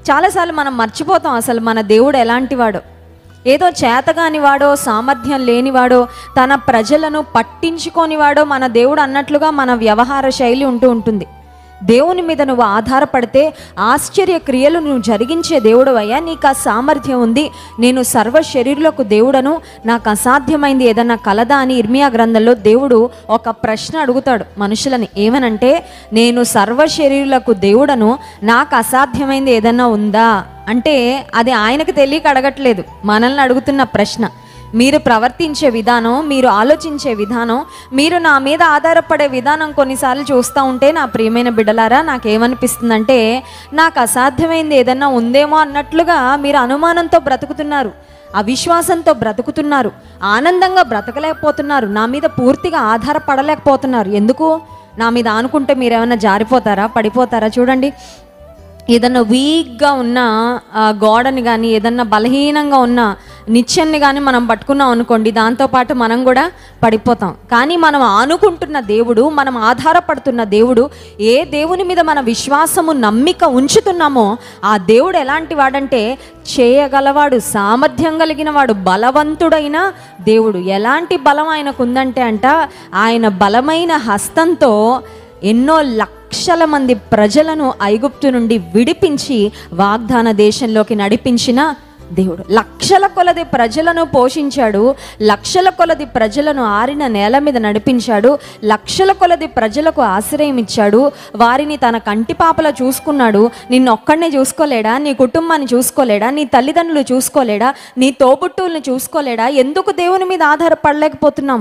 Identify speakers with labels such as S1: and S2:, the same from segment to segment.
S1: చాలాసార్లు మనం మర్చిపోతాం అసలు మన దేవుడు ఎలాంటివాడో ఏదో చేతగాని వాడో సామర్థ్యం లేనివాడో తన ప్రజలను పట్టించుకోనివాడో మన దేవుడు అన్నట్లుగా మన వ్యవహార శైలి ఉంటూ ఉంటుంది దేవుని మీద నువ్వు ఆధారపడితే ఆశ్చర్య క్రియలు నువ్వు జరిగించే దేవుడు అయ్యా నీకు ఆ సామర్థ్యం ఉంది నేను సర్వ శరీరులకు దేవుడను నాకు అసాధ్యమైంది ఏదన్నా కలదా అని ఇర్మియా గ్రంథంలో దేవుడు ఒక ప్రశ్న అడుగుతాడు మనుషులని ఏమనంటే నేను సర్వ శరీరులకు దేవుడను నాకు అసాధ్యమైంది ఏదన్నా ఉందా అంటే అది ఆయనకు తెలియక అడగట్లేదు మనల్ని అడుగుతున్న ప్రశ్న మీరు ప్రవర్తించే విధానం మీరు ఆలోచించే విధానం మీరు నా మీద ఆధారపడే విధానం కొన్నిసార్లు చూస్తూ ఉంటే నా ప్రియమైన బిడ్డలారా నాకేమనిపిస్తుందంటే నాకు అసాధ్యమైంది ఏదన్నా ఉందేమో అన్నట్లుగా మీరు అనుమానంతో బ్రతుకుతున్నారు అవిశ్వాసంతో బ్రతుకుతున్నారు ఆనందంగా బ్రతకలేకపోతున్నారు నా మీద పూర్తిగా ఆధారపడలేకపోతున్నారు ఎందుకు నా మీద ఆనుకుంటే మీరు ఏమైనా జారిపోతారా పడిపోతారా చూడండి ఏదన్నా వీక్గా ఉన్న ఆ, గోడని కానీ ఏదన్నా బలహీనంగా ఉన్న నిత్యాన్ని కానీ మనం పట్టుకున్నాం అనుకోండి దాంతోపాటు మనం కూడా పడిపోతాం కానీ మనం ఆనుకుంటున్న దేవుడు మనం ఆధారపడుతున్న దేవుడు ఏ దేవుని మీద మన విశ్వాసము నమ్మిక ఉంచుతున్నామో ఆ దేవుడు ఎలాంటి వాడంటే చేయగలవాడు సామర్థ్యం కలిగిన వాడు బలవంతుడైన దేవుడు ఎలాంటి బలం ఆయనకు ఉందంటే అంట ఆయన బలమైన హస్తంతో ఎన్నో లక్షల మంది ప్రజలను ఐగుప్తు నుండి విడిపించి వాగ్దాన దేశంలోకి నడిపించిన దేవుడు లక్షల కొలది ప్రజలను పోషించాడు లక్షల కొలది ప్రజలను ఆరిన నేల మీద నడిపించాడు లక్షల కొలది ప్రజలకు ఆశ్రయం ఇచ్చాడు వారిని తన కంటిపాపల చూసుకున్నాడు నిన్ను ఒక్కడనే చూసుకోలేడా నీ కుటుంబాన్ని చూసుకోలేడా నీ తల్లిదండ్రులు చూసుకోలేడా నీ తోబుట్టువుల్ని చూసుకోలేడా ఎందుకు దేవుని మీద ఆధారపడలేకపోతున్నాం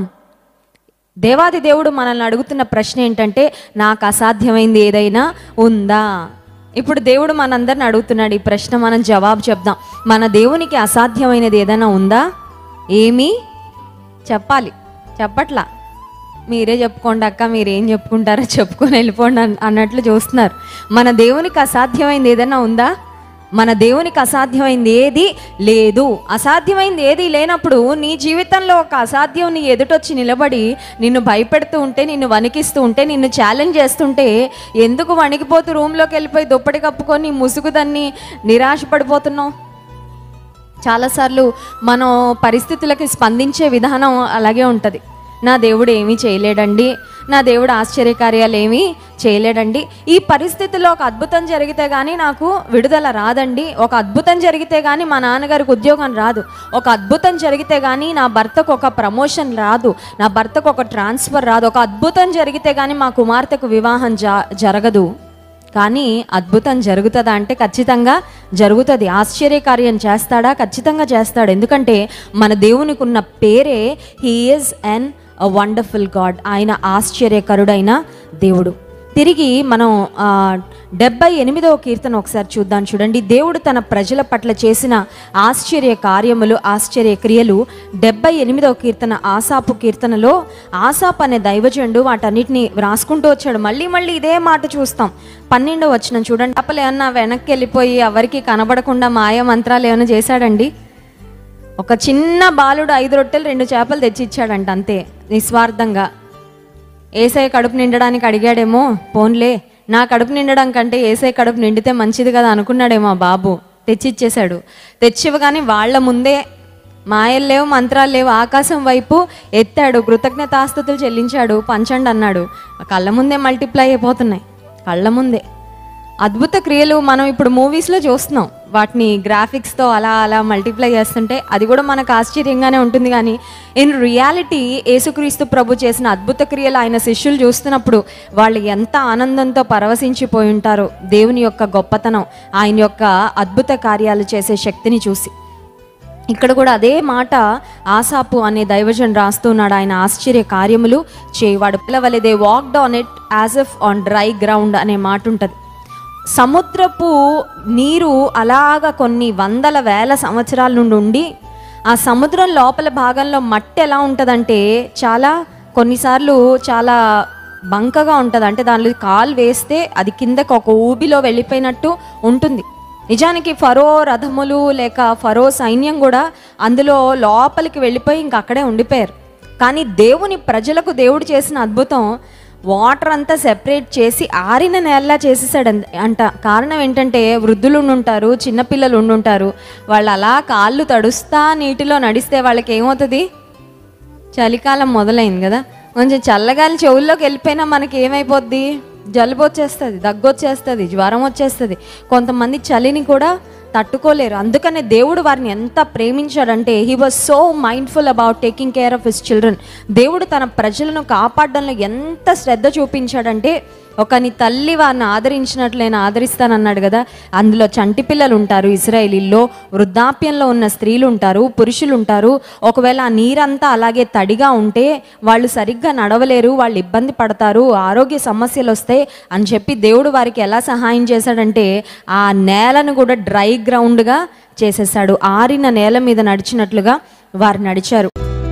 S1: దేవాది దేవుడు మనల్ని అడుగుతున్న ప్రశ్న ఏంటంటే నాకు అసాధ్యమైంది ఏదైనా ఉందా ఇప్పుడు దేవుడు మనందరిని అడుగుతున్నాడు ఈ ప్రశ్న మనం జవాబు చెప్దాం మన దేవునికి అసాధ్యమైనది ఏదైనా ఉందా ఏమీ చెప్పాలి చెప్పట్లా మీరే చెప్పుకోండి అక్క మీరు ఏం చెప్పుకుంటారో చెప్పుకొని వెళ్ళిపోండి అన్- అన్నట్లు చూస్తున్నారు మన దేవునికి అసాధ్యమైంది ఏదైనా ఉందా మన దేవునికి అసాధ్యమైంది ఏది లేదు అసాధ్యమైంది ఏది లేనప్పుడు నీ జీవితంలో ఒక అసాధ్యం నీ ఎదుటొచ్చి నిలబడి నిన్ను భయపెడుతూ ఉంటే నిన్ను వణికిస్తూ ఉంటే నిన్ను ఛాలెంజ్ చేస్తుంటే ఎందుకు వణికిపోతూ రూమ్లోకి వెళ్ళిపోయి దుప్పటి కప్పుకొని ముసుగు దాన్ని నిరాశపడిపోతున్నావు చాలాసార్లు మనం పరిస్థితులకి స్పందించే విధానం అలాగే ఉంటుంది నా దేవుడు ఏమీ చేయలేడండి నా దేవుడు ఆశ్చర్యకార్యాలు ఏమీ చేయలేడండి ఈ పరిస్థితిలో ఒక అద్భుతం జరిగితే కానీ నాకు విడుదల రాదండి ఒక అద్భుతం జరిగితే కానీ మా నాన్నగారికి ఉద్యోగం రాదు ఒక అద్భుతం జరిగితే కానీ నా భర్తకు ఒక ప్రమోషన్ రాదు నా భర్తకు ఒక ట్రాన్స్ఫర్ రాదు ఒక అద్భుతం జరిగితే కానీ మా కుమార్తెకు వివాహం జ జరగదు కానీ అద్భుతం జరుగుతుందా అంటే ఖచ్చితంగా జరుగుతుంది ఆశ్చర్యకార్యం చేస్తాడా ఖచ్చితంగా చేస్తాడు ఎందుకంటే మన దేవునికి ఉన్న పేరే he is an a wonderful God ఆయన ఆశ్చర్యకరుడైన దేవుడు తిరిగి మనం ఆ, డెబ్బై ఎనిమిదవ కీర్తన ఒకసారి చూద్దాం చూడండి దేవుడు తన ప్రజల పట్ల చేసిన ఆశ్చర్య కార్యములు ఆశ్చర్య క్రియలు డెబ్బై ఎనిమిదవ కీర్తన ఆసాపు కీర్తనలో ఆసాప్ అనే దైవజండు వాటన్నిటిని రాసుకుంటూ వచ్చాడు మళ్ళీ మళ్ళీ ఇదే మాట చూస్తాం పన్నెండవ వచ్చిన చూడండి అప్పలు ఏమన్నా వెనక్కి వెళ్ళిపోయి ఎవరికి కనబడకుండా మాయ మంత్రాలు ఏమైనా చేశాడండి ఒక చిన్న బాలుడు ఐదు రొట్టెలు రెండు చేపలు తెచ్చి ఇచ్చాడంట అంతే నిస్వార్థంగా ఏసఐ కడుపు నిండడానికి అడిగాడేమో పోన్లే నా కడుపు నిండడం కంటే ఏసఐ కడుపు నిండితే మంచిది కదా అనుకున్నాడేమో ఆ బాబు తెచ్చిచ్చేశాడు తెచ్చివ్వగానే వాళ్ళ ముందే మాయలు లేవు మంత్రాలు లేవు ఆకాశం వైపు ఎత్తాడు కృతజ్ఞతాస్తుతులు చెల్లించాడు పంచండి అన్నాడు కళ్ళ ముందే మల్టిప్లై అయిపోతున్నాయి కళ్ళ ముందే అద్భుత క్రియలు మనం ఇప్పుడు మూవీస్లో చూస్తున్నాం వాటిని గ్రాఫిక్స్తో అలా అలా మల్టిప్లై చేస్తుంటే అది కూడా మనకు ఆశ్చర్యంగానే ఉంటుంది కానీ ఇన్ రియాలిటీ యేసుక్రీస్తు ప్రభు చేసిన అద్భుత క్రియలు ఆయన శిష్యులు చూస్తున్నప్పుడు వాళ్ళు ఎంత ఆనందంతో పరవశించిపోయి ఉంటారో దేవుని యొక్క గొప్పతనం ఆయన యొక్క అద్భుత కార్యాలు చేసే శక్తిని చూసి ఇక్కడ కూడా అదే మాట ఆసాపు అనే దైవజన్ రాస్తున్నాడు ఆయన ఆశ్చర్య కార్యములు చేయవాడు పిల్లవలే they walked on it as if on dry ground అనే మాట ఉంటుంది సముద్రపు నీరు అలాగా కొన్ని వందల వేల సంవత్సరాల నుండి ఉండి ఆ సముద్రం లోపల భాగంలో మట్టి ఎలా ఉంటుందంటే చాలా కొన్నిసార్లు చాలా బంకగా ఉంటుంది అంటే దానిలో కాలు వేస్తే అది కిందకు ఒక ఊబిలో వెళ్ళిపోయినట్టు ఉంటుంది నిజానికి ఫరో రథములు లేక ఫరో సైన్యం కూడా అందులో లోపలికి వెళ్ళిపోయి ఇంక అక్కడే ఉండిపోయారు కానీ దేవుని ప్రజలకు దేవుడు చేసిన అద్భుతం వాటర్ అంతా సెపరేట్ చేసి ఆరిన నేలలా చేసేసాడు అంత- అంట కారణం ఏంటంటే వృద్ధులు ఉండుంటారు చిన్నపిల్లలు ఉండుంటారు వాళ్ళు అలా కాళ్ళు తడుస్తా నీటిలో నడిస్తే వాళ్ళకి ఏమవుతుంది చలికాలం మొదలైంది కదా కొంచెం చల్లగాలి చెవుల్లోకి వెళ్ళిపోయినా మనకి ఏమైపోద్ది జలుబు వచ్చేస్తుంది దగ్గు వచ్చేస్తుంది జ్వరం వచ్చేస్తుంది కొంతమంది చలిని కూడా తట్టుకోలేరు అందుకనే దేవుడు వారిని ఎంత ప్రేమించాడంటే he was so mindful about taking care of his children దేవుడు తన ప్రజలను కాపాడడంలో ఎంత శ్రద్ధ చూపించాడంటే ఒక నీ తల్లి వారిని ఆదరించినట్లు నేను ఆదరిస్తానన్నాడు కదా అందులో చంటి పిల్లలు ఉంటారు ఇస్రాయేలీల్లో వృద్ధాప్యంలో ఉన్న స్త్రీలు ఉంటారు పురుషులు ఉంటారు ఒకవేళ ఆ నీరంతా అలాగే తడిగా ఉంటే వాళ్ళు సరిగ్గా నడవలేరు వాళ్ళు ఇబ్బంది పడతారు ఆరోగ్య సమస్యలు వస్తాయి అని చెప్పి దేవుడు వారికి ఎలా సహాయం చేశాడంటే ఆ నేలను కూడా డ్రై గ్రౌండ్గా చేసేసాడు ఆరిన నేల మీద నడిచినట్లుగా వారు నడిచారు